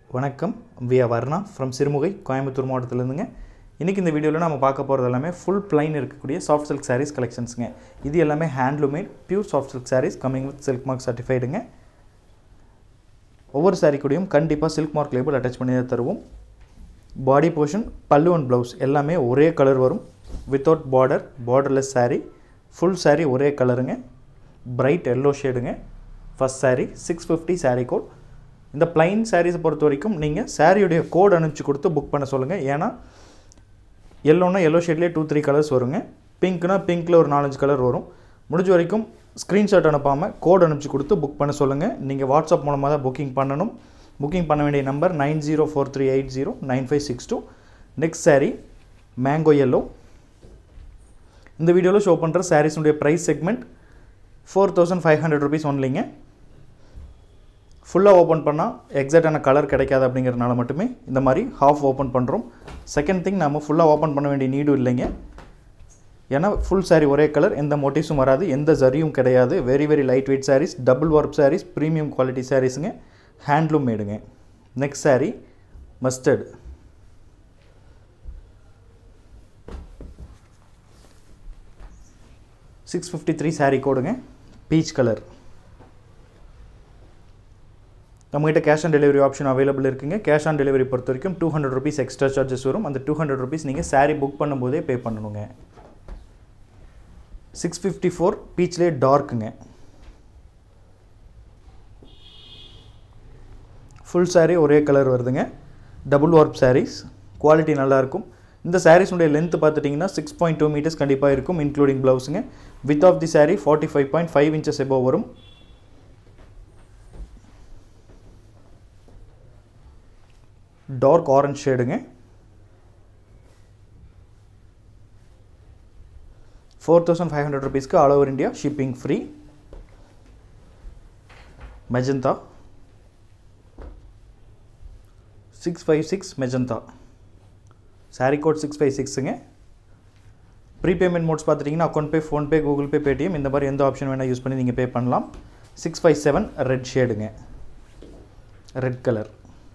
வணக்கம் வியா வர்ணா ஃப்ரம் சிறுமுகை கோயம்புத்தூர் மாவட்டத்திலேருந்துங்க இன்றைக்கி இந்த வீடியோவில் நம்ம பார்க்க போகிறது எல்லாமே ஃபுல் பிளைன் இருக்கக்கூடிய சாஃப்ட் சில்க் சாரீஸ் கலெக்ஷன்ஸுங்க இது எல்லாமே handloom made pure soft silk sarees coming with silk mark சர்டிஃபைடுங்க ஒவ்வொரு சாரீ கூடயும் கண்டிப்பாக சில்க் மார்க் லேபிள் அட்டாச் பண்ணி தான் தருவோம் body portion pallu and blouse எல்லாமே ஒரே கலர் வரும் without border borderless saree full saree ஒரே கலருங்க பிரைட் எல்லோ ஷேடுங்க first saree six fifty saree code இந்த பிளைன் சாரீஸை பொறுத்த வரைக்கும் நீங்கள் சாரியுடைய கோட் அனுப்பிச்சு கொடுத்து புக் பண்ண சொல்லுங்கள் ஏன்னா எல்லோனா எல்லோ ஷேட்லேயே டூ த்ரீ கலர்ஸ் வருங்க பிங்க்னா பிங்க்கில் ஒரு நாலஞ்சு கலர் வரும் முடிஞ்ச வரைக்கும் ஸ்க்ரீன்ஷாட் அனுப்பாமல் கோட் அனுப்பிச்சு கொடுத்து புக் பண்ண சொல்லுங்கள் நீங்கள் வாட்ஸ்அப் மூலமாக தான் புக்கிங் பண்ணணும் புக்கிங் பண்ண வேண்டிய number nine zero four three eight zero nine five six two next saree mango yellow இந்த வீடியோவில் ஷோ பண்ணுற சாரீஸுடைய price segment four thousand five hundred rupees ஒன்லிங்க ஃபுல்லாக ஓப்பன் பண்ணால் எக்ஸாக்டான கலர் கிடைக்காது அப்படிங்கிறனால மட்டுமே இந்த மாதிரி ஹாஃப் ஓப்பன் பண்ணுறோம் செகண்ட் திங் நம்ம ஃபுல்லாக ஓப்பன் பண்ண வேண்டிய நீடும் இல்லைங்க ஏன்னா ஃபுல் saree ஒரே கலர் எந்த மோட்டிவ்ஸும் வராது எந்த ஜரியும் கிடையாது very very light weight sarees double work sarees premium quality சாரீஸுங்க ஹேண்ட்லூம் மேடுங்க next saree mustard six fifty three saree கோடுங்க பீச் கலர் நம்மகிட்ட cash on delivery option available இருக்குங்க கேஷ் ஆன் டெலிவரி பொறுத்த வரைக்கும் two hundred rupees extra charges வரும் அந்த two hundred rupees நீங்கள் saree புக் பண்ணும்போதே பே பண்ணணுங்க சிக்ஸ் ஃபிஃப்டி ஃபோர் பீச்லேயே டார்க்குங்க ஃபுல் saree ஒரே கலர் வருதுங்க டபுள் வார்ப் sarees குவாலிட்டி நல்லாயிருக்கும் இந்த சாரீஸுடைய லென்த் பார்த்துட்டிங்கன்னா சிக்ஸ் பாயிண்ட் டூ மீட்டர்ஸ் கண்டிப்பாக இருக்கும் இன்க்ளூடிங் ப்ளவுஸுங்க width of the saree forty five point five inches above வரும் டார்க் ஆரஞ்ச் ஷேடுங்க ஃபோர் தௌசண்ட் ஃபைவ் ஹண்ட்ரட் ருபீஸ்க்கு all over India shipping free magenta six five six magenta saree code six five சிக்ஸுங்க prepayment modes பார்த்துட்டிங்கன்னா account pay PhonePe Google pay Paytm இந்த மாதிரி எந்த option வேணால் use பண்ணி நீங்கள் பே பண்ணலாம் சிக்ஸ் ஃபைவ் செவன் ரெட் ஷேடுங்க ரெட் கலர்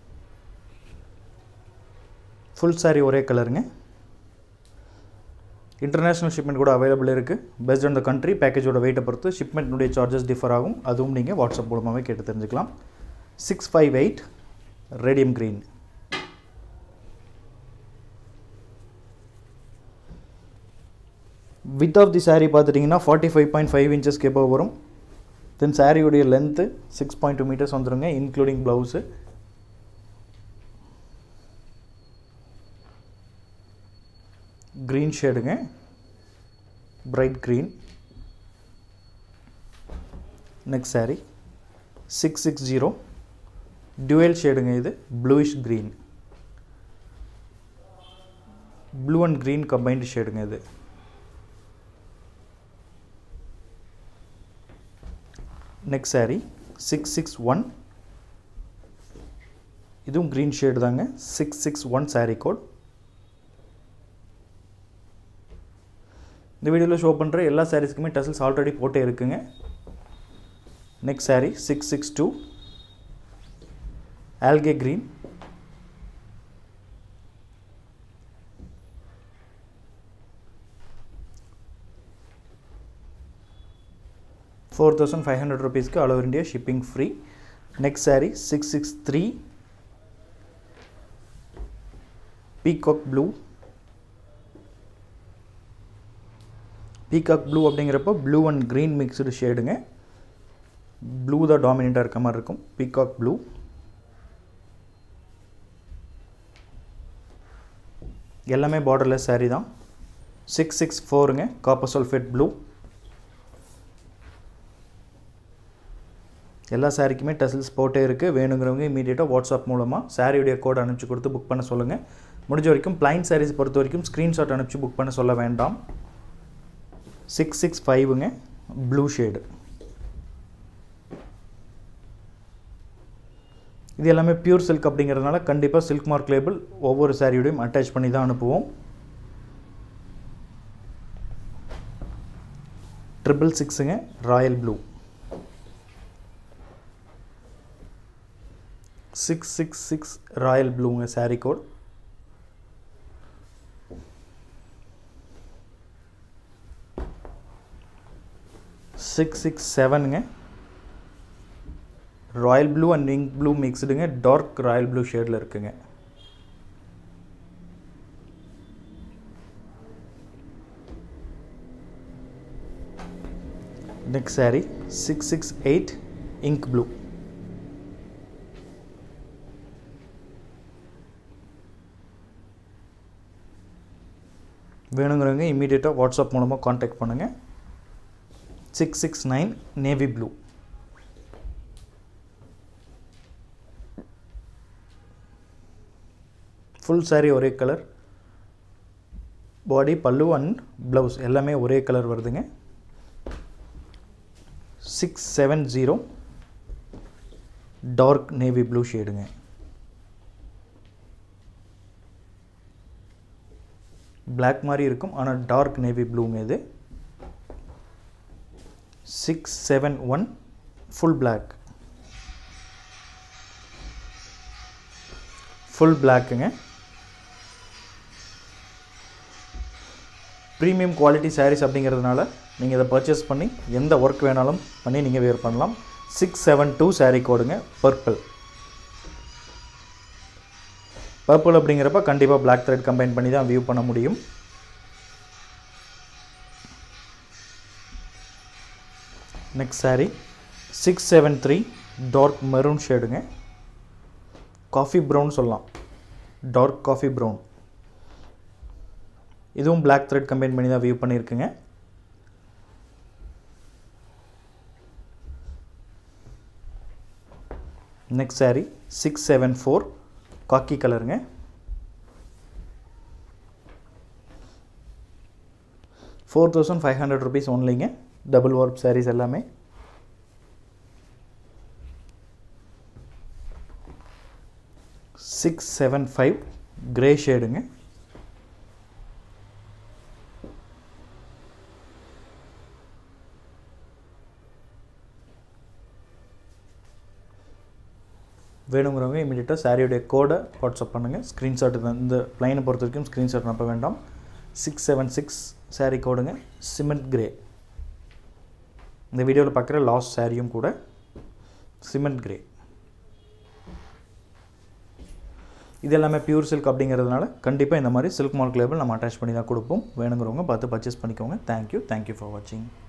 ஃபுல் saree ஒரே கலருங்க இன்டர்நேஷ்னல் ஷிப்மெண்ட் கூட அவைலபிள் இருக்குது பெஸ்ட் ஆன் த கண்ட்ரி பேக்கேஜோட வெயிட்டை பொறுத்து ஷிப்மெண்ட்னுடைய சார்ஜஸ் டிஃபர் ஆகும் அதுவும் நீங்கள் வாட்ஸ்அப் மூலமாகவே கேட்டு தெரிஞ்சுக்கலாம் six five eight radium green with of the saree பார்த்துட்டிங்கன்னா forty five point five inches கேப்போ வரும் தென் சாரியுடைய length six point two metres வந்துருங்க இன்க்ளூடிங் ப்ளவுஸு க்ரீன் ஷேடுங்க bright green next saree six six zero twelve ஷேடுங்க இது bluish green blue and green combined ஷேடுங்க இது next saree six six one இதுவும் க்ரீன் ஷேடு தாங்க six six one saree code இந்த வீடியோவில் ஷோ பண்ணுற எல்லா சாரீஸ்க்குமே டசல்ஸ் ஆல்ரெடி போட்டே இருக்குங்க next saree six six two algae green four thousand five hundred ருபீஸ்க்கு all over India shipping free next saree six six three peacock blue peacock blue அப்படிங்கிறப்போ blue and green mixed ஷேடுங்க blue தான் டாமினண்ட்டாக இருக்க மாதிரி இருக்கும் பீகாக் ப்ளூ எல்லாமே borderless saree தான் சிக்ஸ் சிக்ஸ் ஃபோருங்க காப்பர் சல்ஃபேட் ப்ளூ எல்லா சாரிக்குமே டசில்ஸ் போட்டே இருக்குது வேணுங்கிறவங்க இமீடியட்டாக வாட்ஸ்அப் மூலமாக சாரியுடைய கோட் அனுப்பிச்சு கொடுத்து புக் பண்ண சொல்லுங்கள் முடிஞ்ச வரைக்கும் பிளைன் சாரீஸ் பொறுத்த வரைக்கும் ஸ்க்ரீன்ஷாட் அனுப்பிச்சு புக் பண்ண சொல்ல வேண்டாம் சிக்ஸ் சிக்ஸ் ஃபைவுங்க ப்ளூ ஷேடு இது எல்லாமே பியூர் சில்க் அப்படிங்கிறதுனால கண்டிப்பாக சில்க் மார்க் லேபிள் ஒவ்வொரு சாரியோடையும் அட்டாச் பண்ணி தான் அனுப்புவோம் ட்ரிபிள் சிக்ஸுங்க royal blue six six six royal ப்ளூங்க சாரீ கோட் சிக்ஸ் சிக்ஸ் செவனுங்க royal blue and ink blue மிக்ஸ்டுங்க டார்க் ராயல் ப்ளூ ஷேடில் இருக்குங்க next saree six six eight ink blue வேணுங்கிறவங்க இம்மீடியட்டாக வாட்ஸ்அப் மூலமாக காண்டாக்ட் பண்ணுங்கள் six six nine navy blue full saree ஒரே கலர் பாடி பல்லு அண்ட் ப்ளவுஸ் எல்லாமே ஒரே கலர் வருதுங்க six seven zero dark navy blue ஷேடுங்க பிளாக் மாதிரி இருக்கும் ஆனால் டார்க் நேவி ப்ளூங்க இது six seven one full black full பிளாக்குங்க ப்ரீமியம் குவாலிட்டி சாரீஸ் அப்படிங்கிறதுனால நீங்கள் இதை பர்ச்சேஸ் பண்ணி எந்த ஒர்க் வேணாலும் பண்ணி நீங்கள் வேர் பண்ணலாம் சிக்ஸ் செவன் டூ சாரீ கோடுங்க பர்பிள் பர்பிள் அப்படிங்கிறப்ப கண்டிப்பாக பிளாக் த்ரெட் கம்பைன் பண்ணி தான் வியூ பண்ண முடியும் next saree six seven three dark maroon ஷேடுங்க காஃபி ப்ரௌன் சொல்லலாம் டார்க் காஃபி ப்ரௌன் இதுவும் பிளாக் த்ரெட் கம்பைன் பண்ணி தான் வியூ பண்ணியிருக்குங்க next saree six seven four khaki கலருங்க four thousand five hundred rupees ஒன்லிங்க டபுள் ஒர்க் சாரீஸ் எல்லாமே சிக்ஸ் செவன் ஃபைவ் கிரே ஷேடுங்க வேணுங்கிறவங்க இமீடியட்டாக சாரியுடைய கோடை வாட்ஸ்அப் பண்ணுங்கள் ஸ்க்ரீன்ஷாட் இந்த ப்ளைனை பொறுத்த வரைக்கும் ஸ்க்ரீன்ஷாட் அனுப்ப வேண்டாம் சிக்ஸ் செவன் சிக்ஸ் சாரீ கோடுங்க சிமெண்ட் கிரே இந்த வீடியோவில் பார்க்குற லாஸ்ட் சாரியும் கூட சிமெண்ட் கிரே இது எல்லாமே பியூர் சில்க் அப்படிங்கிறதுனால கண்டிப்பாக இந்த மாதிரி சில்க் மார்க் லேபிள் நம்ம அட்டாச் பண்ணி தான் கொடுப்போம் வேணுங்கிறவங்க பார்த்து பர்ச்சேஸ் பண்ணிக்கோங்க தேங்க்யூ தேங்க்யூ ஃபார் வாட்சிங்